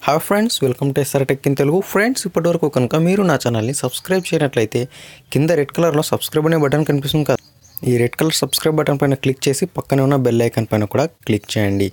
hi friends welcome to SR tech in Telugu friends ఇప్పటివరకు కనుక మీరు నా ఛానల్ని సబ్స్క్రైబ్ చేయనట్లయితే కింద రెడ్ కలర్లో సబ్స్క్రైబ్ అనే బటన్ కనిపిస్తుంది కదా ఈ రెడ్ కలర్ సబ్స్క్రైబ్ బటన్ పైన క్లిక్ చేసి పక్కనే ఉన్న బెల్ ఐకాన్ పైన కూడా క్లిక్ చేయండి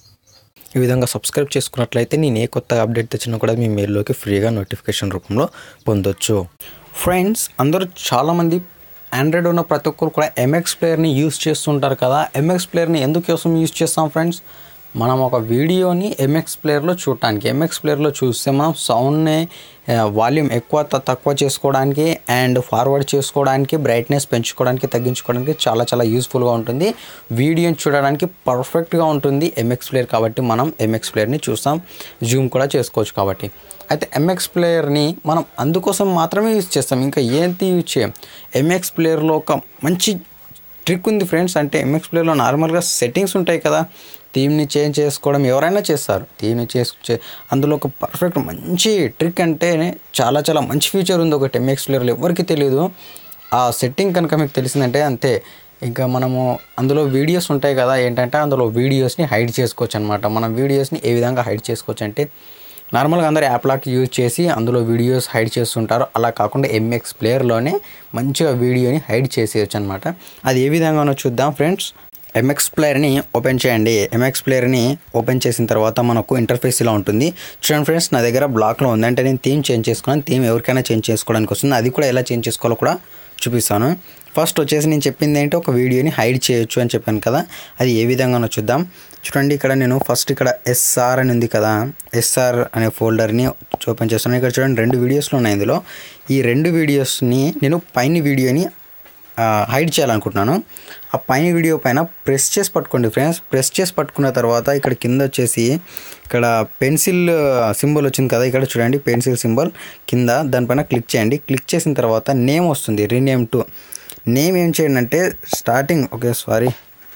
ఈ విధంగా సబ్స్క్రైబ్ చేసుకున్నట్లయితే నేను ఏ కొత్త అప్డేట్ తెచ్చినా కూడా మీ మెయిల్లోకి ఫ్రీగా నోటిఫికేషన్ రూపంలో పొందొచ్చు ఫ్రెండ్స్ అందరూ చాలామంది ఆండ్రాయిడ్ ఉన్న ప్రతి ఒక్కరు కూడా ఎంఎక్స్ ప్లేయర్ని యూస్ చేస్తుంటారు కదా ఎంఎక్స్ ప్లేయర్ని ఎందుకు కోసం యూస్ చేస్తాం ఫ్రెండ్స్ మనం ఒక వీడియోని ఎంఎక్స్ ప్లేయర్లో చూడటానికి ఎంఎక్స్ ప్లేయర్లో చూస్తే మనం సౌండ్ని వాల్యూమ్ ఎక్కువ త- తక్కువ చేసుకోవడానికి అండ్ ఫార్వర్డ్ చేసుకోవడానికి బ్రైట్నెస్ పెంచుకోవడానికి తగ్గించుకోవడానికి చాలా చాలా యూస్ఫుల్గా ఉంటుంది వీడియోని చూడడానికి పర్ఫెక్ట్గా ఉంటుంది ఎంఎక్స్ ప్లేయర్ కాబట్టి మనం ఎంఎక్స్ ప్లేయర్ని చూస్తాం జూమ్ కూడా చేసుకోవచ్చు కాబట్టి అయితే ఎంఎక్స్ ప్లేయర్ని మనం అందుకోసం మాత్రమే యూజ్ చేస్తాం ఇంకా ఏంటి యూజ్ చేయం ఎంఎక్స్ ప్లేయర్లో ఒక మంచి ట్రిక్ ఉంది ఫ్రెండ్స్ అంటే ఎంఎక్స్ ప్లేయర్లో నార్మల్గా సెట్టింగ్స్ ఉంటాయి కదా థీమ్ని చేంజ్ చేసుకోవడం ఎవరైనా చేస్తారు థీమ్ని చేసు అందులో ఒక పర్ఫెక్ట్ మంచి ట్రిక్ అంటే చాలా చాలా మంచి ఫీచర్ ఉంది ఒకటి ఎంఎక్స్ ప్లేయర్లో ఎవరికి తెలియదు ఆ సెట్టింగ్ కనుక మీకు తెలిసిందంటే అంతే ఇంకా మనము అందులో వీడియోస్ ఉంటాయి కదా ఏంటంటే అందులో వీడియోస్ని హైడ్ చేసుకోవచ్చు అనమాట మనం వీడియోస్ని ఏ విధంగా హైడ్ చేసుకోవచ్చు అంటే నార్మల్గా అందరు యాప్ లాక్ యూజ్ చేసి అందులో వీడియోస్ హైడ్ చేస్తుంటారు అలా కాకుండా ఎంఎక్స్ ప్లేయర్లోనే మంచిగా వీడియోని హైడ్ చేసేయచ్చు అనమాట అది ఏ విధంగానో చూద్దాం ఫ్రెండ్స్ ఎంఎక్స్ ప్లేయర్ని ఓపెన్ చేయండి ఎంఎక్స్ ప్లేయర్ని ఓపెన్ చేసిన తర్వాత మనకు ఇంటర్ఫేస్ ఇలా ఉంటుంది చూడండి ఫ్రెండ్స్ నా దగ్గర బ్లాక్లో ఉంది అంటే నేను థీమ్ చేంజ్ చేసుకున్నాను థీమ్ ఎవరికైనా చేంజ్ చేసుకోవడానికి వస్తుంది అది కూడా ఎలా చేంజ్ చేసుకోవాలో కూడా చూపిస్తాను ఫస్ట్ వచ్చేసి నేను చెప్పింది ఏంటో ఒక వీడియోని హైడ్ చేయొచ్చు అని చెప్పాను కదా అది ఏ విధంగానో చూద్దాం చూడండి ఇక్కడ నేను ఫస్ట్ ఇక్కడ ఎస్ఆర్ అని ఉంది కదా ఎస్ఆర్ అనే ఫోల్డర్ని ఓపెన్ చేస్తున్నాను ఇక్కడ చూడండి రెండు వీడియోస్లు ఉన్నాయి ఇందులో ఈ రెండు వీడియోస్ని నేను పైన వీడియోని హైడ్ చేయాలనుకుంటున్నాను ఆ పైన వీడియో పైన ప్రెస్ చేసి పట్టుకోండి ఫ్రెండ్స్ ప్రెస్ చేసి పట్టుకున్న తర్వాత ఇక్కడ కింద వచ్చేసి ఇక్కడ పెన్సిల్ సింబల్ వచ్చింది కదా ఇక్కడ చూడండి పెన్సిల్ సింబల్ కింద దానిపైన క్లిక్ చేయండి క్లిక్ చేసిన తర్వాత నేమ్ వస్తుంది రీనేమ్ టు నేమ్ ఏం చేయండి అంటే స్టార్టింగ్ ఓకే సారీ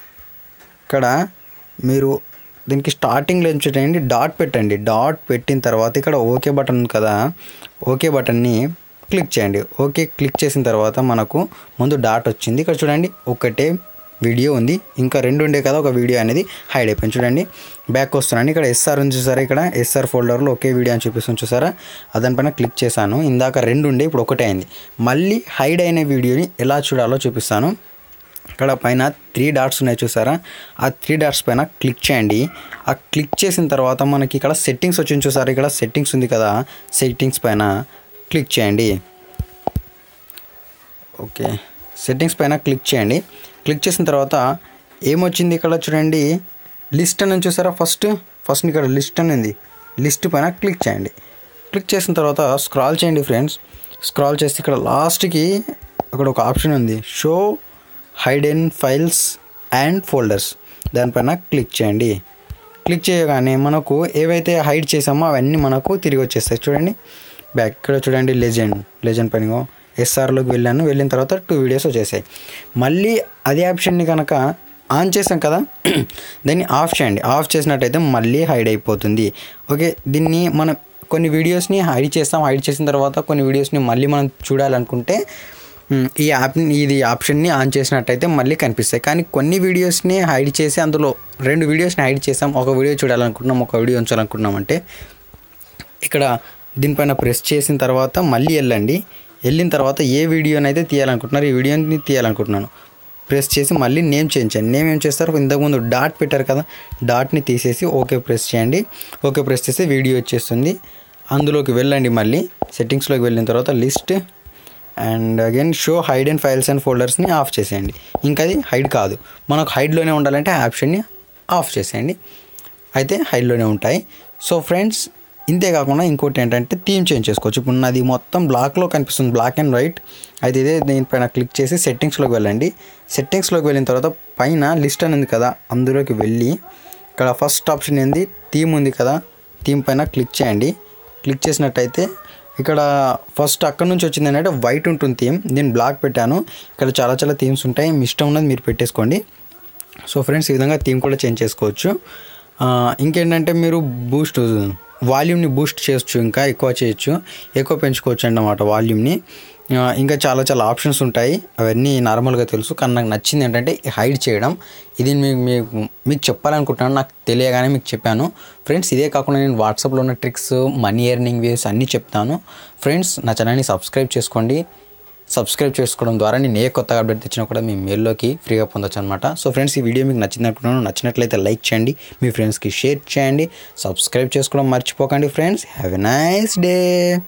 ఇక్కడ మీరు దీనికి స్టార్టింగ్లో ఏం చేయండి డాట్ పెట్టండి డాట్ పెట్టిన తర్వాత ఇక్కడ ఓకే బటన్ ఉంది కదా ఓకే బటన్ని క్లిక్ చేయండి ఓకే క్లిక్ చేసిన తర్వాత మనకు ముందు డాట్ వచ్చింది ఇక్కడ చూడండి ఒకటే వీడియో ఉంది ఇంకా రెండు ఉండే కదా ఒక వీడియో అనేది హైడ్ అయిపోయింది చూడండి బ్యాక్ వస్తున్నాను ఇక్కడ ఎస్ఆర్ ఉంది చూసారా ఇక్కడ ఎస్ఆర్ ఫోల్డర్లో ఒకే వీడియో అని చూపిస్తుంది చూసారా దానిపైన క్లిక్ చేశాను ఇందాక రెండు ఉండే ఇప్పుడు ఒకటే అయింది మళ్ళీ హైడ్ అయిన వీడియోని ఎలా చూడాలో చూపిస్తాను ఇక్కడ పైన త్రీ డాట్స్ ఉన్నాయి చూసారా ఆ త్రీ డాట్స్ పైన క్లిక్ చేయండి ఆ క్లిక్ చేసిన తర్వాత మనకి ఇక్కడ సెట్టింగ్స్ వచ్చింది చూసారా ఇక్కడ సెట్టింగ్స్ ఉంది కదా సెట్టింగ్స్ పైన క్లిక్ చేయండి ఓకే సెట్టింగ్స్ పైన క్లిక్ చేయండి క్లిక్ చేసిన తర్వాత ఏమొచ్చింది ఇక్కడ చూడండి లిస్ట్ అని ఉంది చూసారా ఫస్ట్ ఫస్ట్ ఇక్కడ లిస్ట్ అని ఉంది లిస్ట్ పైన క్లిక్ చేయండి క్లిక్ చేసిన తర్వాత స్క్రాల్ చేయండి ఫ్రెండ్స్ స్క్రాల్ చేస్తే ఇక్కడ లాస్ట్కి ఇక్కడ ఒక ఆప్షన్ ఉంది show hidden files and folders దానిపైన క్లిక్ చేయండి క్లిక్ చేయగానే మనకు ఏవైతే హైడ్ చేసామో అవన్నీ మనకు తిరిగి వచ్చేస్తాయి చూడండి బ్యాక్ ఇక్కడ చూడండి లెజెండ్ లెజెండ్ పైన ఎస్ఆర్లోకి వెళ్ళాను వెళ్ళిన తర్వాత టూ వీడియోస్ వచ్చేసాయి మళ్ళీ అదే ఆప్షన్ని కనుక ఆన్ చేసాం కదా దాన్ని ఆఫ్ చేయండి ఆఫ్ చేసినట్టయితే మళ్ళీ హైడ్ అయిపోతుంది ఓకే దీన్ని మనం కొన్ని వీడియోస్ని హైడ్ చేస్తాం హైడ్ చేసిన తర్వాత కొన్ని వీడియోస్ని మళ్ళీ మనం చూడాలనుకుంటే మ్, ఈ యాప్ని ఇది ఆప్షన్ని ఆన్ చేసినట్టయితే మళ్ళీ కనిపిస్తాయి కానీ కొన్ని వీడియోస్ని హైడ్ చేసి అందులో రెండు వీడియోస్ని హైడ్ చేసాం ఒక వీడియో చూడాలనుకుంటున్నాం ఒక వీడియో ఉంచాలనుకుంటున్నాం అంటే ఇక్కడ దీనిపైన ప్రెస్ చేసిన తర్వాత మళ్ళీ వెళ్ళండి వెళ్ళిన తర్వాత ఏ వీడియోనైతే తీయాలనుకుంటున్నారు ఈ వీడియోని తీయాలనుకుంటున్నాను ప్రెస్ చేసి మళ్ళీ నేమ్ చేంజ్ చేయండి నేమ్ ఏం చేస్తారు ఇంతకుముందు డాట్ పెట్టారు కదా డాట్ని తీసేసి ఓకే ప్రెస్ చేయండి ఓకే ప్రెస్ చేస్తే వీడియో వచ్చేస్తుంది అందులోకి వెళ్ళండి మళ్ళీ సెట్టింగ్స్లోకి వెళ్ళిన తర్వాత list and again show hide and files and ఫోల్డర్స్ని ఆఫ్ చేసేయండి ఇంకా అది హైడ్ కాదు మనకు హైడ్లోనే ఉండాలంటే ఆ ఆప్షన్ని ఆఫ్ చేసేయండి అయితే హైడ్లోనే ఉంటాయి సో ఫ్రెండ్స్ ఇంతే కాకుండా ఇంకోటి ఏంటంటే థీమ్ చేంజ్ చేసుకోవచ్చు ఇప్పుడు నాది మొత్తం బ్లాక్లో కనిపిస్తుంది బ్లాక్ అండ్ వైట్ అయితే ఇదే దీనిపైన క్లిక్ చేసి సెట్టింగ్స్లోకి వెళ్ళండి సెట్టింగ్స్లోకి వెళ్ళిన తర్వాత పైన లిస్ట్ అని ఉంది కదా అందులోకి వెళ్ళి ఇక్కడ ఫస్ట్ ఆప్షన్ ఏంది థీమ్ ఉంది కదా థీమ్ పైన క్లిక్ చేయండి క్లిక్ చేసినట్టయితే ఇక్కడ ఫస్ట్ అక్కడ నుంచి వచ్చింది ఏంటంటే వైట్ ఉంటుంది థీమ్ నేను బ్లాక్ పెట్టాను ఇక్కడ చాలా చాలా థీమ్స్ ఉంటాయి మీ ఇష్టం ఉన్నది మీరు పెట్టేసుకోండి సో ఫ్రెండ్స్ ఈ విధంగా థీమ్ కూడా చేంజ్ చేసుకోవచ్చు ఆ, ఇంకేంటంటే మీరు బూస్ట్ వాల్యూమ్ని బూస్ట్ చేయొచ్చు ఇంకా ఎక్కువ చేయొచ్చు ఎక్కువ పెంచుకోవచ్చు అన్నమాట వాల్యూమ్ని ఆ, ఇంకా చాలా చాలా ఆప్షన్స్ ఉంటాయి అవన్నీ నార్మల్గా తెలుసు కానీ నాకు నచ్చింది ఏంటంటే హైడ్ చేయడం ఇది మీకు మీకు మీకు చెప్పాలనుకుంటున్నాను నాకు తెలియగానే మీకు చెప్పాను ఫ్రెండ్స్ ఇదే కాకుండా నేను వాట్సాప్లో ఉన్న ట్రిక్స్ మనీ ఎర్నింగ్ వేస్ అన్నీ చెప్తాను ఫ్రెండ్స్ నా ఛానల్ని సబ్స్క్రైబ్ చేసుకోండి సబ్స్క్రైబ్ చేసుకోవడం ద్వారా నేను ఏ కొత్తగా అప్డేట్ తెచ్చినా కూడా మీ మెయిల్లోకి ఫ్రీగా పొందొచ్చు అనమాట సో ఫ్రెండ్స్ ఈ వీడియో మీకు నచ్చింది అనుకుంటున్నాను నచ్చినట్లయితే లైక్ చేయండి మీ ఫ్రెండ్స్కి షేర్ చేయండి సబ్స్క్రైబ్ చేసుకోవడం మర్చిపోకండి friends have a nice day